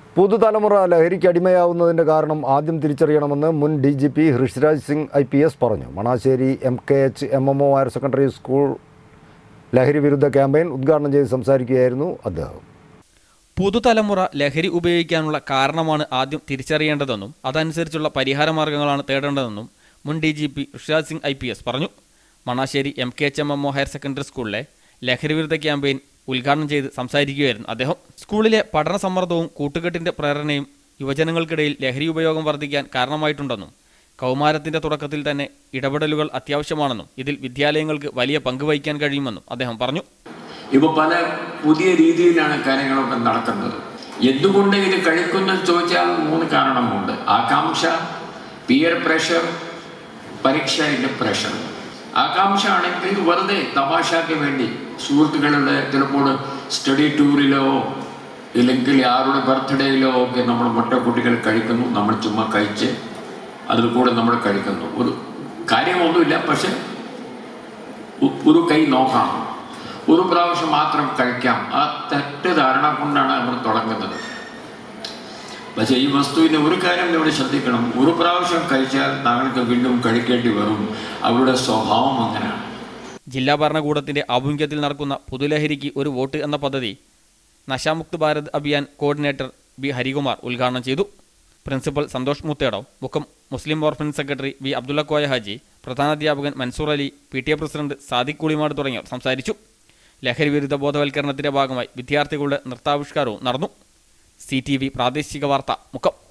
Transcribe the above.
പുതുതലമുറ ലഹരിക്ക് അടിമയാവുന്നതിന്റെ കാരണം ആദ്യം തിരിച്ചറിയണമെന്ന് മുൻ D G P Rishiraj Singh I P S പറഞ്ഞു Manassery M K H M M O higher secondary school ലഹരി വിരുദ്ധ ക്യാമ്പയിൻ ഉദ്ഘാടനം ചെയ്ത് സംസാരിക്കുകയായിരുന്നു അദ്ദേഹം പുതുതലമുറ ലഹരി ഉപയോഗിക്കാനുള്ള കാരണമാണ് ആദ്യം തിരിച്ചറിയേണ്ടതെന്നും അതനുസരിച്ചുള്ള പരിഹാര മാർഗങ്ങളാണ് തേടേണ്ടതെന്നും മുൻ D G P Rishiraj Singh I P S പറഞ്ഞു Manassery M K H M M O higher secondary സ്കൂളിലെ ലഹരി വിരുദ്ധ ക്യാമ്പയിൻ ഉദ്ഘാടനം ചെയ്ത് സംസാരിക്കുകയായിരുന്നു അദ്ദേഹം സ്കൂളിലെ പഠന സമ്മർദ്ദവും കൂട്ടുകെട്ടിന്റെ പ്രേരണയും യുവജനങ്ങൾക്കിടയിൽ ലഹരി ഉപയോഗം വർദ്ധിക്കാൻ കാരണമായിട്ടുണ്ടെന്നും കൗമാരത്തിന്റെ തുടക്കത്തിൽ തന്നെ ഇടപെടലുകൾ അത്യാവശ്യമാണെന്നും ഇതിൽ വിദ്യാലയങ്ങൾക്ക് വലിയ പങ്ക് വഹിക്കാൻ കഴിയുമെന്നും അദ്ദേഹം പറഞ്ഞു ഇപ്പൊ പല പുതിയ രീതിയിലാണ് കാര്യങ്ങളൊക്കെ നടക്കുന്നത് എന്തുകൊണ്ട് ഇത് കഴിക്കുന്നു ചോദിച്ചാൽ മൂന്ന് കാരണമുണ്ട് ആകാംക്ഷ പിയർ പ്രഷർ പരീക്ഷയുടെ പ്രഷർ ആകാംക്ഷ ആണെങ്കിൽ വെറുതെ തമാശയ്ക്ക് വേണ്ടി സുഹൃത്തുക്കളുടെ ചിലപ്പോൾ സ്റ്റഡി ടൂറിലോ ഇല്ലെങ്കിൽ ആരുടെ ബർത്ത്ഡേയിലോ ഒക്കെ നമ്മൾ മുട്ടക്കുട്ടികൾ കഴിക്കുന്നു നമ്മൾ ചുമ്മാ കഴിച്ച് അതിൽ കൂടെ നമ്മൾ കഴിക്കുന്നു ഒരു കാര്യമൊന്നുമില്ല പക്ഷെ ഒ- ഒരു കൈ നോക്കാം ഒരു പ്രാവശ്യം മാത്രം കഴിക്കാം ആ തെറ്റിദ്ധാരണ കൊണ്ടാണ് നമ്മൾ തുടങ്ങുന്നത് പക്ഷേ ഈ വസ്തുവിന് ഒരു കാര്യം ഇവിടെ ശ്രദ്ധിക്കണം ഒരു പ്രാവശ്യം കഴിച്ചാൽ താങ്കൾക്ക് വീണ്ടും കഴിക്കേണ്ടി വരും അവരുടെ സ്വഭാവം അങ്ങനെയാണ് ജില്ലാ ഭരണകൂടത്തിന്റെ ആഭിമുഖ്യത്തിൽ നടക്കുന്ന പുതുലഹരിക്ക് ഒരു വോട്ട് എന്ന പദ്ധതി നശാമുക്ത് ഭാരത് അഭിയാൻ കോർഡിനേറ്റർ ബി ഹരികുമാർ ഉദ്ഘാടനം ചെയ്തു പ്രിൻസിപ്പൽ സന്തോഷ് മുത്തേടോ മുഖം Muslim orphan secretary V Abdulla Koya Haji പ്രധാനാധ്യാപകൻ Mansoor Ali P T A president Sadiq Kulimad തുടങ്ങിയവർ സംസാരിച്ചു ലഹരി വിരുദ്ധ ബോധവൽക്കരണത്തിന്റെ ഭാഗമായി വിദ്യാർത്ഥികളുടെ നൃത്താവിഷ്കാരവും നടന്നു സി ടി വി പ്രാദേശിക വാർത്ത മുഖം